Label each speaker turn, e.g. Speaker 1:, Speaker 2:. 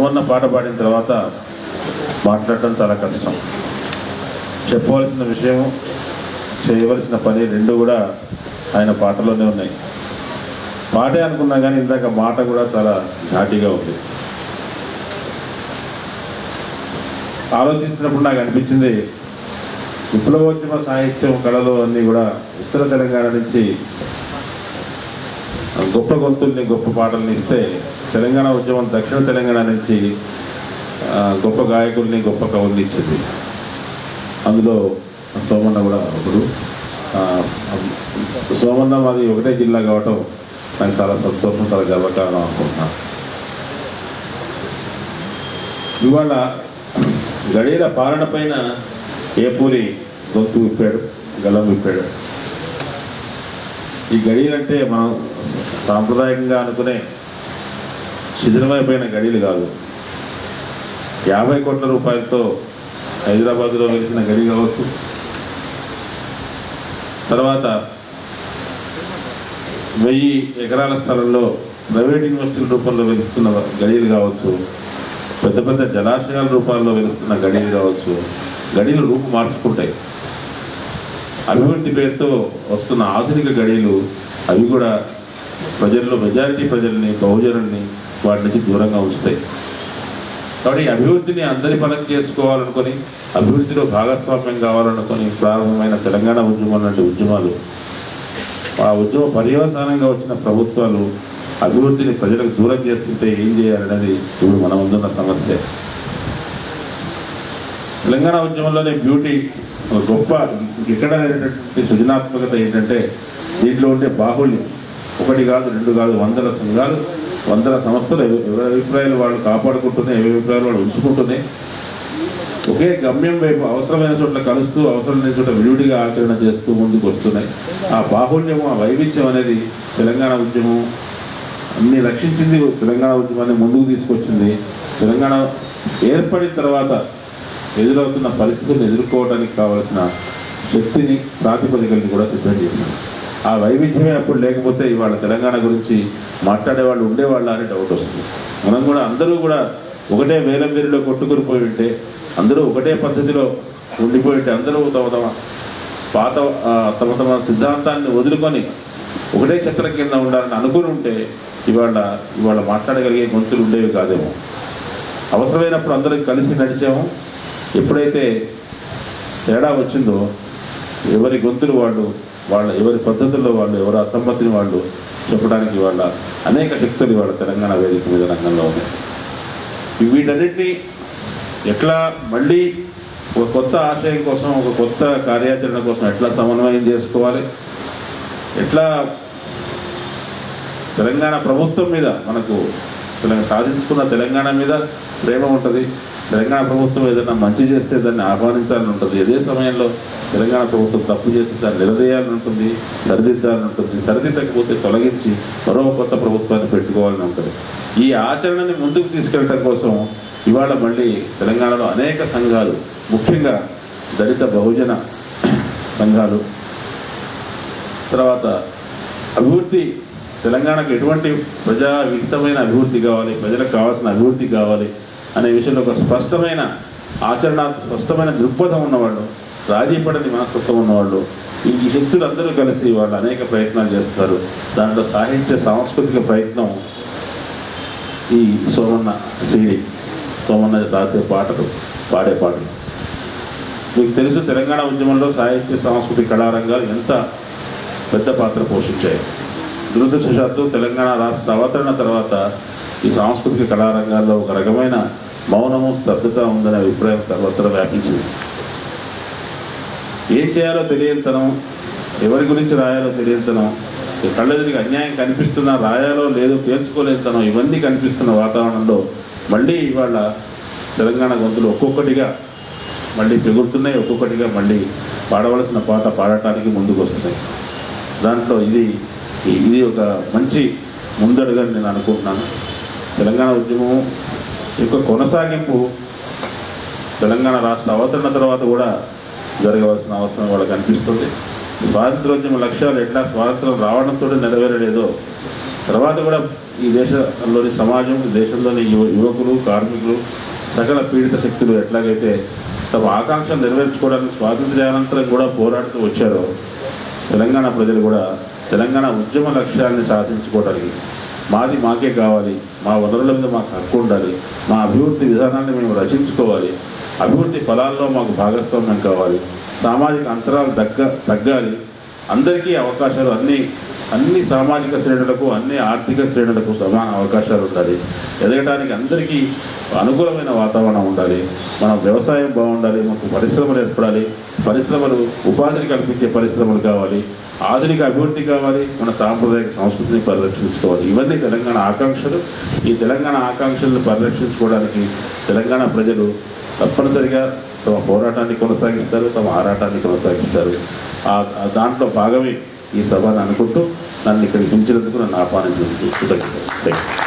Speaker 1: ఉన్న పాట పాడిన తర్వాత మాట్లాడటం చాలా కష్టం చెప్పవలసిన విషయం చేయవలసిన పని రెండు కూడా ఆయన పాటలోనే ఉన్నాయి పాటే అనుకున్నా కానీ ఇందాక మాట కూడా చాలా ఘాటిగా ఉంది ఆలోచించినప్పుడు నాకు అనిపించింది విప్లవోద్యమ సాహిత్యం కళలు అన్నీ కూడా ఉత్తర తెలంగాణ నుంచి గొప్ప గొంతుల్ని గొప్ప పాటల్ని ఇస్తే తెలంగాణ ఉద్యమం దక్షిణ తెలంగాణ నుంచి ఆ, గొప్ప గాయకుల్ని గొప్ప కవుల్ని ఇచ్చింది అందులో సోమన్న కూడా ఒకడు ఆ, సోమన్న మాది ఒకటే జిల్లా కావటం నాకు చాలా సంతోషం చాలా గర్వకారణం అనుకుంటున్నాను ఇవాళ గడియల పాలన పైన ఏ పూరి గొంతు విప్పాడు గలం విప్పాడు ఈ గడియలంటే మనం సాంప్రదాయకంగా అనుకునే శిథిలమైపోయిన గడియలు కాదు యాభై కోట్ల రూపాయలతో హైదరాబాద్లో వెలిసిన గడి కావచ్చు తర్వాత వెయ్యి ఎకరాల స్థలంలో ప్రైవేట్ యూనివర్సిటీల రూపంలో వెలుస్తున్న గడియలు కావచ్చు పెద్ద పెద్ద జలాశయాల రూపాల్లో వెలుస్తున్న గడియలు కావచ్చు గడియలు రూపు మార్చుకుంటాయి అభివృద్ధి పేరుతో వస్తున్న ఆధునిక గడియలు అవి కూడా ప్రజల్లో మెజారిటీ ప్రజల్ని బహుజనుల్ని వాటి నుంచి దూరంగా ఉంచుతాయి కాబట్టి ఈ అభివృద్ధిని అందరి పనం చేసుకోవాలనుకొని అభివృద్ధిలో భాగస్వామ్యం కావాలనుకొని ప్రారంభమైన తెలంగాణ ఉద్యమం లాంటి ఉద్యమాలు ఆ ఉద్యమ పర్యవసానంగా వచ్చిన ప్రభుత్వాలు అభివృద్ధిని ప్రజలకు దూరం చేస్తుంటే ఏం చేయాలనేది ఇప్పుడు మన ముందున్న సమస్య తెలంగాణ ఉద్యమంలోనే బ్యూటీ ఒక గొప్ప ఎక్కడ లేనటువంటి సృజనాత్మకత ఏంటంటే దీంట్లో ఉండే బాహుళ్యం ఒకటి కాదు రెండు కాదు వందల సంఘాలు వందల సంస్థలు ఎవ- ఎవరి అభిప్రాయాలు వాళ్ళు కాపాడుకుంటున్నాయి ఎవరి అభిప్రాయాలు వాళ్ళు ఉంచుకుంటున్నాయి ఒకే గమ్యం వైపు అవసరమైన చోట్ల కలుస్తూ అవసరం లేని చోట్ల విడివిడిగా ఆచరణ చేస్తూ ముందుకు వస్తున్నాయి ఆ బాహుళ్యము ఆ వైవిధ్యం అనేది తెలంగాణ ఉద్యమం అన్ని రక్షించింది తెలంగాణ ఉద్యమాన్ని ముందుకు తీసుకొచ్చింది తెలంగాణ ఏర్పడిన తర్వాత ఎదురవుతున్న పరిస్థితులను ఎదుర్కోవడానికి కావలసిన శక్తిని ప్రాతిపదికల్ని కూడా సిద్ధం చేసింది ఆ వైవిధ్యమే అప్పుడు లేకపోతే ఇవాళ తెలంగాణ గురించి మాట్లాడే వాళ్ళు ఉండేవాళ్ళ అని డౌట్ వస్తుంది మనం కూడా అందరూ కూడా ఒకటే వేల వేరులో కొట్టుకుని పోయి ఉంటే అందరూ ఒకటే పద్ధతిలో ఉండిపోయి ఉంటే అందరూ తమ తమ పాత ఆ, తమ తమ సిద్ధాంతాన్ని వదులుకొని ఒకటే చక్రం కింద ఉండాలని అనుకుని ఉంటే ఇవాళ ఇవాళ మాట్లాడగలిగే గొంతులు ఉండేవి కాదేమో అవసరమైనప్పుడు అందరం కలిసి నడిచాము ఎప్పుడైతే తేడా వచ్చిందో ఎవరి గొంతులు వాళ్ళు వాళ్ళ ఎవరి పద్ధతుల్లో వాళ్ళు ఎవరి అసమ్మతిని వాళ్ళు చెప్పడానికి వాళ్ళ అనేక శక్తులు ఇవాళ తెలంగాణ వేదిక మీద రంగంలో ఉన్నాయి వీటన్నిటిని ఎట్లా మళ్ళీ ఒక కొత్త ఆశయం కోసం ఒక కొత్త కార్యాచరణ కోసం ఎట్లా సమన్వయం చేసుకోవాలి ఎట్లా తెలంగాణ ప్రభుత్వం మీద మనకు తెలంగాణ సాధించుకున్న తెలంగాణ మీద ప్రేమ ఉంటుంది తెలంగాణ ప్రభుత్వం ఏదైనా మంచి చేస్తే దాన్ని ఆహ్వానించాలని ఉంటుంది అదే సమయంలో తెలంగాణ ప్రభుత్వం తప్పు చేస్తే దాన్ని నిలదీయాలని ఉంటుంది సరిదిద్దాలని ఉంటుంది సరిదిద్దకపోతే తొలగించి మరో కొత్త ప్రభుత్వాన్ని పెట్టుకోవాలని ఉంటుంది ఈ ఆచరణని ముందుకు తీసుకెళ్ళటం కోసం ఇవాళ మళ్ళీ తెలంగాణలో అనేక సంఘాలు ముఖ్యంగా దళిత బహుజన సంఘాలు తర్వాత అభివృద్ధి తెలంగాణకు ఎటువంటి ప్రజా విహితమైన అభివృద్ధి కావాలి ప్రజలకు కావాల్సిన అభివృద్ధి కావాలి అనే విషయంలో ఒక స్పష్టమైన ఆచరణ స్పష్టమైన దృక్పథం ఉన్నవాళ్ళు రాజీ పడని మనస్తత్వం ఉన్నవాళ్ళు ఈ ఈ శక్తులు అందరూ కలిసి వాళ్ళు అనేక ప్రయత్నాలు చేస్తారు దాంట్లో సాహిత్య సాంస్కృతిక ప్రయత్నం ఈ సోమన్న సిడి సోమన్న రాసే పాటలు పాడే పాటలు మీకు తెలుసు తెలంగాణ ఉద్యమంలో సాహిత్య సాంస్కృతిక కళారంగాలు ఎంత పెద్ద పాత్ర పోషించాయి దురదృష్టవశాత్తు తెలంగాణ రాష్ట్ర అవతరణ తర్వాత ఈ సాంస్కృతిక కళారంగాల్లో ఒక రకమైన మౌనము స్తబ్దత ఉందనే అభిప్రాయం సర్వత్రా వ్యాపించింది ఏం చేయాలో తెలియనితనం ఎవరి గురించి రాయాలో తెలియనితనం ఈ కళ్ళెదురికి అన్యాయం కనిపిస్తున్నా రాయాలో లేదో తేల్చుకోలేనితనం ఇవన్నీ కనిపిస్తున్న వాతావరణంలో మళ్ళీ ఇవాళ తెలంగాణ గొంతులు ఒక్కొక్కటిగా మళ్ళీ పెగురుతున్నాయి ఒక్కొక్కటిగా మళ్ళీ పాడవలసిన పాట పాడటానికి ముందుకు వస్తున్నాయి దాంట్లో ఇది ఇది ఒక మంచి ముందడుగని నేను అనుకుంటున్నాను తెలంగాణ ఉద్యమం యొక్క కొనసాగింపు తెలంగాణ రాష్ట్ర అవతరణ తర్వాత కూడా జరగవలసిన అవసరం వాళ్ళకి అనిపిస్తుంది స్వాతంత్రోద్యమ లక్ష్యాలు ఎట్లా స్వాతంత్రం రావడంతో నెరవేరలేదో తర్వాత కూడా ఈ దేశంలోని సమాజం ఈ దేశంలోని యువ యువకులు కార్మికులు సకల పీడిత శక్తులు ఎట్లాగైతే తమ ఆకాంక్షలు నెరవేర్చుకోవడానికి స్వాతంత్ర్యానంతరం కూడా పోరాడుతూ వచ్చారో తెలంగాణ ప్రజలు కూడా తెలంగాణ ఉద్యమ లక్ష్యాన్ని సాధించుకోవడానికి మాది మాకే కావాలి మా వనరుల మీద మాకు హక్కు ఉండాలి మా అభివృద్ధి విధానాన్ని మేము రచించుకోవాలి అభివృద్ధి ఫలాల్లో మాకు భాగస్వామ్యం కావాలి సామాజిక అంతరాలు తగ్గ తగ్గాలి అందరికీ అవకాశాలు అన్ని అన్ని సామాజిక శ్రేణులకు అన్ని ఆర్థిక శ్రేణులకు సమాన అవకాశాలు ఉండాలి ఎదగడానికి అందరికీ అనుకూలమైన వాతావరణం ఉండాలి మన వ్యవసాయం బాగుండాలి మాకు పరిశ్రమలు ఏర్పడాలి పరిశ్రమలు ఉపాధిని కల్పించే పరిశ్రమలు కావాలి ఆధునిక అభివృద్ధి కావాలి మన సాంప్రదాయక సంస్కృతిని పరిరక్షించుకోవాలి ఇవన్నీ తెలంగాణ ఆకాంక్షలు ఈ తెలంగాణ ఆకాంక్షలను పరిరక్షించుకోవడానికి తెలంగాణ ప్రజలు తప్పనిసరిగా తమ పోరాటాన్ని కొనసాగిస్తారు తమ ఆరాటాన్ని కొనసాగిస్తారు ఆ ఆ దాంట్లో భాగమే ఈ సభను అనుకుంటూ నన్ను ఇక్కడికి పిలిచినందుకు నన్ను ఆహ్వానించినందుకు కృతజ్ఞతలు థ్యాంక్ యూ